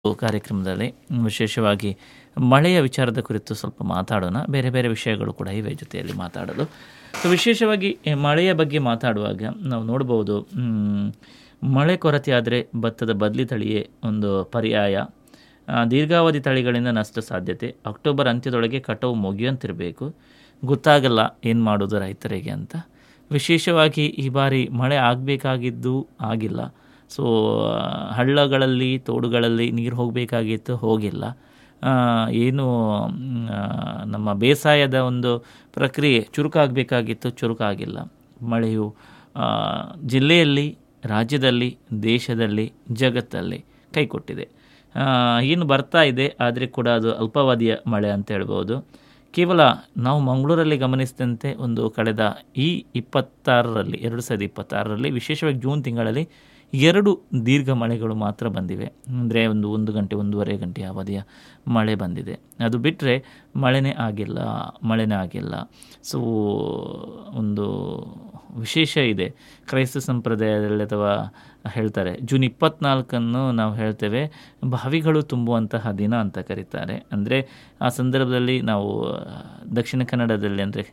ಕಾರ್ಯಕ್ರಮದಲ್ಲಿ ವಿಶೇಷವಾಗಿ ಮಳೆಯ ವಿಚಾರದ ಕುರಿತು ಸ್ವಲ್ಪ ಮಾತಾಡೋಣ ಬೇರೆ ಬೇರೆ ವಿಷಯಗಳು ಕೂಡ ಇವೆ ಜೊತೆಯಲ್ಲಿ ಮಾತಾಡಲು ಸೊ ವಿಶೇಷವಾಗಿ ಈ ಮಳೆಯ ಬಗ್ಗೆ ಮಾತಾಡುವಾಗ ನಾವು ನೋಡ್ಬೋದು ಮ್, ಮಳೆ ಕೊರತೆ ಆದರೆ ಭತ್ತದ ಬದಲಿ ತಳಿಯೇ ಒಂದು ಪರ್ಯಾಯ ಆ, ದೀರ್ಘಾವಧಿ ತಳಿಗಳಿಂದ ನಷ್ಟ ಸಾಧ್ಯತೆ ಅಕ್ಟೋಬರ್ ಅಂತ್ಯದೊಳಗೆ ಕಟಾವು ಮುಗಿಯುವಂತಿರಬೇಕು ಗೊತ್ತಾಗಲ್ಲ ಏನು ಮಾಡೋದು ರೈತರಿಗೆ ಅಂತ ವಿಶೇಷವಾಗಿ ಈ ಬಾರಿ ಮಳೆ ಆಗಬೇಕಾಗಿದ್ದು ಆಗಿಲ್ಲ ಸೊ ಹಳ್ಳಗಳಲ್ಲಿ ತೋಡುಗಳಲ್ಲಿ ನೀರು ಹೋಗಬೇಕಾಗಿತ್ತು ಹೋಗಿಲ್ಲ ಆ, ಏನು ಮ್, ಆ, ನಮ್ಮ ಬೇಸಾಯದ ಒಂದು ಪ್ರಕ್ರಿಯೆ ಚುರುಕಾಗಬೇಕಾಗಿತ್ತು ಚುರುಕಾಗಿಲ್ಲ ಮಳೆಯು ಆ, ಜಿಲ್ಲೆಯಲ್ಲಿ ರಾಜ್ಯದಲ್ಲಿ ದೇಶದಲ್ಲಿ ಜಗತ್ತಲ್ಲಿ ಕೈಕೊಟ್ಟಿದೆ ಆ, ಏನು ಬರ್ತಾ ಇದೆ ಆದರೆ ಕೂಡ ಅದು ಅಲ್ಪಾವಧಿಯ ಮಳೆ ಅಂತ ಹೇಳ್ಬೋದು ಕೇವಲ ನಾವು ಮಂಗಳೂರಲ್ಲಿ ಗಮನಿಸಿದಂತೆ ಒಂದು ಕಳೆದ ಈ ಇಪ್ಪತ್ತಾರರಲ್ಲಿ ಎರಡು ಸಾವಿರದ ಇಪ್ಪತ್ತಾರರಲ್ಲಿ ವಿಶೇಷವಾಗಿ ಜೂನ್ ತಿಂಗಳಲ್ಲಿ ಎರಡು ದೀರ್ಘ ಮಳೆಗಳು ಮಾತ್ರ ಬಂದಿವೆ ಅಂದರೆ ಒಂದು ಒಂದು ಗಂಟೆ ಒಂದೂವರೆ ಗಂಟೆ ಅವಧಿಯ ಮಳೆ ಬಂದಿದೆ ಅದು ಬಿಟ್ಟರೆ ಮಳೆನೇ ಆಗಿಲ್ಲ ಮಳೆನೇ ಆಗಿಲ್ಲ ಸೊ ಒಂದು ವಿಶೇಷ ಇದೆ ಕ್ರೈಸ್ತ ಸಂಪ್ರದಾಯದಲ್ಲಿ ಅಥವಾ ಹೇಳ್ತಾರೆ ಜೂನ್ ಇಪ್ಪತ್ನಾಲ್ಕನ್ನು ನಾವು ಹೇಳ್ತೇವೆ ಬಾವಿಗಳು ತುಂಬುವಂತಹ ದಿನ ಅಂತ ಕರೀತಾರೆ ಅಂದರೆ ಆ ಸಂದರ್ಭದಲ್ಲಿ ನಾವು ಆ, ದಕ್ಷಿಣ ಕನ್ನಡದಲ್ಲಿ ಅಂದರೆ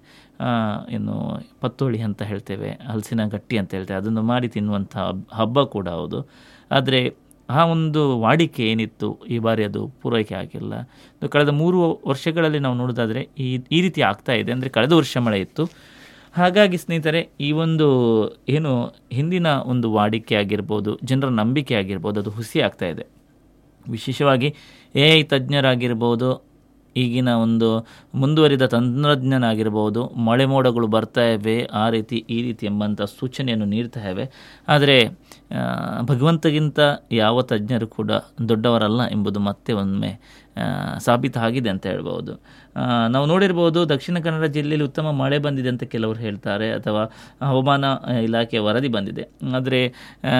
ಏನು ಪತ್ತೋಳಿ ಅಂತ ಹೇಳ್ತೇವೆ ಹಲಸಿನ ಗಟ್ಟಿ ಅಂತ ಹೇಳ್ತೇವೆ ಅದನ್ನು ಮಾಡಿ ತಿನ್ನುವಂಥ ಹಬ್- ಹಬ್ಬ ಕೂಡ ಹೌದು ಆದರೆ ಆ ಒಂದು ವಾಡಿಕೆ ಏನಿತ್ತು ಈ ಬಾರಿ ಅದು ಪೂರೈಕೆ ಆಗಿಲ್ಲ ಇದು ಕಳೆದ ಮೂರು ವರ್ಷಗಳಲ್ಲಿ ನಾವು ನೋಡೋದಾದರೆ ಈ ಈ ರೀತಿ ಆಗ್ತಾ ಇದೆ ಅಂದರೆ ಕಳೆದ ವರ್ಷ ಮಳೆ ಇತ್ತು ಹಾಗಾಗಿ ಸ್ನೇಹಿತರೆ ಈ ಒಂದು ಏನು ಹಿಂದಿನ ಒಂದು ವಾಡಿಕೆ ಆಗಿರ್ಬೋದು ಜನರ ನಂಬಿಕೆ ಆಗಿರ್ಬೋದು ಅದು ಹುಸಿ ಆಗ್ತಾ ಇದೆ ವಿಶೇಷವಾಗಿ ಎ ಐ ತಜ್ಞರಾಗಿರ್ಬೋದು ಈಗಿನ ಒಂದು ಮುಂದುವರಿದ ತಂತ್ರಜ್ಞನಾಗಿರ್ಬೋದು ಮಳೆ ಮೋಡಗಳು ಬರ್ತಾ ಇವೆ ಆ ರೀತಿ ಈ ರೀತಿ ಎಂಬಂಥ ಸೂಚನೆಯನ್ನು ನೀಡ್ತಾ ಇವೆ ಆದರೆ ಆ, ಭಗವಂತಗಿಂತ ಯಾವ ತಜ್ಞರು ಕೂಡ ದೊಡ್ಡವರಲ್ಲ ಎಂಬುದು ಮತ್ತೆ ಒಮ್ಮೆ ಆ, ಸಾಬೀತಾಗಿದೆ ಅಂತ ಹೇಳ್ಬೋದು ಆ, ನಾವು ನೋಡಿರ್ಬೋದು ದಕ್ಷಿಣ ಕನ್ನಡ ಜಿಲ್ಲೆಯಲ್ಲಿ ಉತ್ತಮ ಮಳೆ ಬಂದಿದೆ ಅಂತ ಕೆಲವರು ಹೇಳ್ತಾರೆ ಅಥವಾ ಹವಾಮಾನ ಇಲಾಖೆಯ ವರದಿ ಬಂದಿದೆ ಆದರೆ ಆ,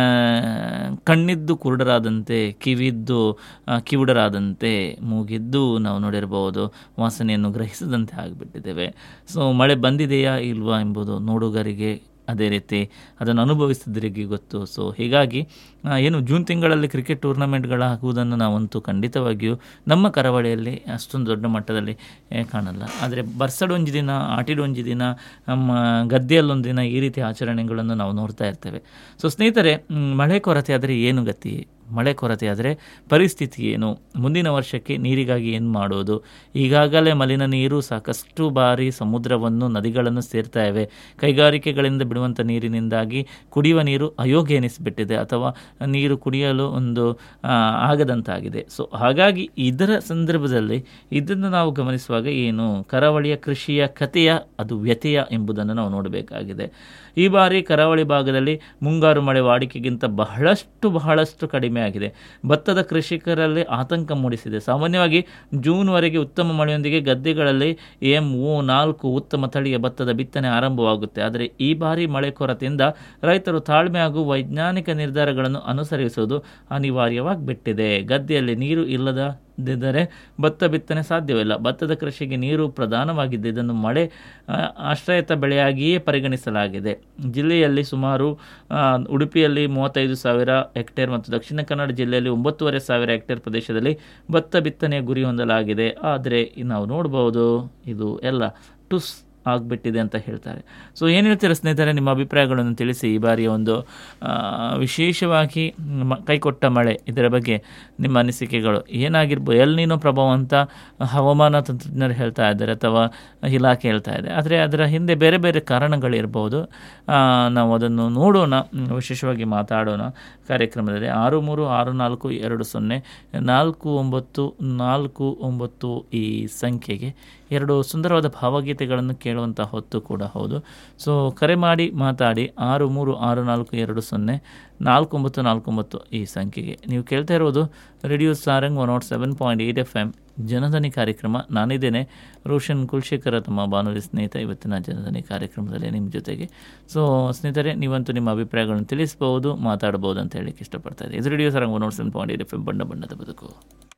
ಕಣ್ಣಿದ್ದು ಕುರುಡರಾದಂತೆ ಕಿವಿದ್ದು ಆ, ಕಿವುಡರಾದಂತೆ ಮೂಗಿದ್ದು ನಾವು ನೋಡಿರ್ಬೋದು ವಾಸನೆಯನ್ನು ಗ್ರಹಿಸದಂತೆ ಆಗಿಬಿಟ್ಟಿದ್ದೇವೆ ಸೊ ಮಳೆ ಬಂದಿದೆಯಾ ಇಲ್ವಾ ಎಂಬುದು ನೋಡುಗರಿಗೆ ಅದೇ ರೀತಿ ಅದನ್ನು ಅನುಭವಿಸಿದ್ರಿಗೆ ಗೊತ್ತು ಸೊ ಹೀಗಾಗಿ ಆ, ಏನು ಜೂನ್ ತಿಂಗಳಲ್ಲಿ ಕ್ರಿಕೆಟ್ ಟೂರ್ನಮೆಂಟ್ಗಳಾಗುವುದನ್ನು ನಾವಂತೂ ಖಂಡಿತವಾಗಿಯೂ ನಮ್ಮ ಕರಾವಳಿಯಲ್ಲಿ ಅಷ್ಟೊಂದು ದೊಡ್ಡ ಮಟ್ಟದಲ್ಲಿ ಏ, ಕಾಣಲ್ಲ ಆದರೆ ಬರ್ಸಡೊಂದು ದಿನ ಆಟಿಡೊಂದು ದಿನ ನಮ್ಮ ಗದ್ದೆಯಲ್ಲೊಂದು ದಿನ ಈ ರೀತಿ ಆಚರಣೆಗಳನ್ನು ನಾವು ನೋಡ್ತಾ ಇರ್ತೇವೆ ಸೊ ಸ್ನೇಹಿತರೆ ಮ್, ಮಳೆ ಕೊರತೆ ಆದರೆ ಏನು ಗತಿ ಮಳೆ ಕೊರತೆ ಆದರೆ ಪರಿಸ್ಥಿತಿ ಏನು ಮುಂದಿನ ವರ್ಷಕ್ಕೆ ನೀರಿಗಾಗಿ ಏನು ಮಾಡೋದು ಈಗಾಗಲೇ ಮಲಿನ ನೀರು ಸಾಕಷ್ಟು ಬಾರಿ ಸಮುದ್ರವನ್ನು ನದಿಗಳನ್ನು ಸೇರ್ತಾ ಇವೆ ಕೈಗಾರಿಕೆಗಳಿಂದ ಬಿಡುವಂಥ ನೀರಿನಿಂದಾಗಿ ಕುಡಿಯುವ ನೀರು ಅಯೋಗ್ಯ ಎನಿಸಿಬಿಟ್ಟಿದೆ ಅಥವಾ ನೀರು ಕುಡಿಯಲು ಒಂದು ಆ, ಆಗದಂತಾಗಿದೆ ಸೊ ಹಾಗಾಗಿ ಇದರ ಸಂದರ್ಭದಲ್ಲಿ ಇದನ್ನು ನಾವು ಗಮನಿಸುವಾಗ ಏನು ಕರಾವಳಿಯ ಕೃಷಿಯ ಕಥೆಯ ಅದು ವ್ಯತೆಯ ಎಂಬುದನ್ನು ನಾವು ನೋಡಬೇಕಾಗಿದೆ ಈ ಬಾರಿ ಕರಾವಳಿ ಭಾಗದಲ್ಲಿ ಮುಂಗಾರು ಮಳೆ ವಾಡಿಕೆಗಿಂತ ಬಹಳಷ್ಟು ಬಹಳಷ್ಟು ಕಡಿಮೆ ಆಗಿದೆ ಭತ್ತದ ಕೃಷಿಕರಲ್ಲಿ ಆತಂಕ ಮೂಡಿಸಿದೆ ಸಾಮಾನ್ಯವಾಗಿ ಜೂನ್ವರೆಗೆ ಉತ್ತಮ ಮಳೆಯೊಂದಿಗೆ ಗದ್ದೆಗಳಲ್ಲಿ ಎಂ ಓ ನಾಲ್ಕು ಉತ್ತಮ ತಳಿಯ ಭತ್ತದ ಬಿತ್ತನೆ ಆರಂಭವಾಗುತ್ತೆ ಆದರೆ ಈ ಬಾರಿ ಮಳೆ ಕೊರತೆಯಿಂದ ರೈತರು ತಾಳ್ಮೆ ಹಾಗೂ ವೈಜ್ಞಾನಿಕ ನಿರ್ಧಾರಗಳನ್ನು ಅನುಸರಿಸುವುದು ಅನಿವಾರ್ಯವಾಗಿಬಿಟ್ಟಿದೆ ಗದ್ದೆಯಲ್ಲಿ ನೀರು ಇಲ್ಲದಿದ್ದರೆ ಭತ್ತ ಬಿತ್ತನೆ ಸಾಧ್ಯವಿಲ್ಲ ಭತ್ತದ ಕೃಷಿಗೆ ನೀರು ಪ್ರಧಾನವಾಗಿದ್ದು ಇದನ್ನು ಮಳೆ ಆ, ಆಶ್ರಯಿತ ಬೆಳೆಯಾಗಿಯೇ ಪರಿಗಣಿಸಲಾಗಿದೆ ಜಿಲ್ಲೆಯಲ್ಲಿ ಸುಮಾರು ಆ, ಉಡುಪಿಯಲ್ಲಿ ಮೂವತ್ತೈದು ಸಾವಿರ ಹೆಕ್ಟೇರ್ ಮತ್ತು ದಕ್ಷಿಣ ಕನ್ನಡ ಜಿಲ್ಲೆಯಲ್ಲಿ ಒಂಬತ್ತುವರೆ ಸಾವಿರ ಹೆಕ್ಟೇರ್ ಪ್ರದೇಶದಲ್ಲಿ ಭತ್ತ ಬಿತ್ತನೆಯ ಗುರಿ ಹೊಂದಲಾಗಿದೆ ಆದರೆ ನಾವು ನೋಡ್ಬೋದು ಇದು ಎಲ್ಲ ಟುಸ್ ಆಗಿಬಿಟ್ಟಿದೆ ಅಂತ ಹೇಳ್ತಾರೆ ಸೊ ಏನು ಹೇಳ್ತೀರಾ ಸ್ನೇಹಿತರೆ ನಿಮ್ಮ ಅಭಿಪ್ರಾಯಗಳನ್ನು ತಿಳಿಸಿ ಈ ಬಾರಿಯ ಒಂದು ಆ, ವಿಶೇಷವಾಗಿ ಮ- ಕೈಕೊಟ್ಟ ಮಳೆ ಇದರ ಬಗ್ಗೆ ನಿಮ್ಮ ಅನಿಸಿಕೆಗಳು ಏನಾಗಿರ್ಬೋದು ಎಲ್ನೀನೋ ಪ್ರಭಾವ ಅಂತ ಹವಾಮಾನ ತಂತ್ರಜ್ಞರು ಹೇಳ್ತಾ ಇದ್ದಾರೆ ಅಥವಾ ಇಲಾಖೆ ಹೇಳ್ತಾ ಇದೆ ಆದರೆ ಅದರ ಹಿಂದೆ ಬೇರೆ ಬೇರೆ ಕಾರಣಗಳಿರ್ಬೋದು ಆ, ನಾವು ಅದನ್ನು ನೋಡೋಣ ಮ್, ವಿಶೇಷವಾಗಿ ಮಾತಾಡೋಣ ಕಾರ್ಯಕ್ರಮದಲ್ಲಿ ಆರು ಮೂರು ಆರು ನಾಲ್ಕು ಎರಡು ಸೊನ್ನೆ ನಾಲ್ಕು ಒಂಬತ್ತು ನಾಲ್ಕು ಒಂಬತ್ತು ಈ ಸಂಖ್ಯೆಗೆ ಎರಡು ಸುಂದರವಾದ ಭಾವಗೀತೆಗಳನ್ನು ಕೇಳುವಂಥ ಹೊತ್ತು ಕೂಡ ಹೌದು ಸೊ ಕರೆ ಮಾಡಿ ಮಾತಾಡಿ ಆರು ಮೂರು ಆರು ನಾಲ್ಕು ಎರಡು ಸೊನ್ನೆ ನಾಲ್ಕು ಒಂಬತ್ತು ನಾಲ್ಕು ಒಂಬತ್ತು ಈ ಸಂಖ್ಯೆಗೆ ನೀವು ಕೇಳ್ತಾ ಇರೋದು radio Sarang one nought seven point eight F M Janadhani ಕಾರ್ಯಕ್ರಮ ನಾನಿದ್ದೇನೆ ರೋಷನ್ ಕುಲ್ಶೇಖರ ತಮ್ಮ ಬಾನುಲಿ ಸ್ನೇಹಿತ ಇವತ್ತಿನ ಜನಧನಿ ಕಾರ್ಯಕ್ರಮದಲ್ಲಿ ನಿಮ್ಮ ಜೊತೆಗೆ ಸೊ ಸ್ನೇಹಿತರೆ ನೀವಂತೂ ನಿಮ್ಮ ಅಭಿಪ್ರಾಯಗಳನ್ನು ತಿಳಿಸ್ಬೋದು ಮಾತಾಡ್ಬೋದು ಅಂತ ಹೇಳಲಿಕ್ಕೆ ಇಷ್ಟಪಡ್ತಾ ಇದ್ದೀನಿ ಇದು radio Sarang one nought seven point eight F M ಬಣ್ಣ ಬಣ್ಣದ ಬದುಕು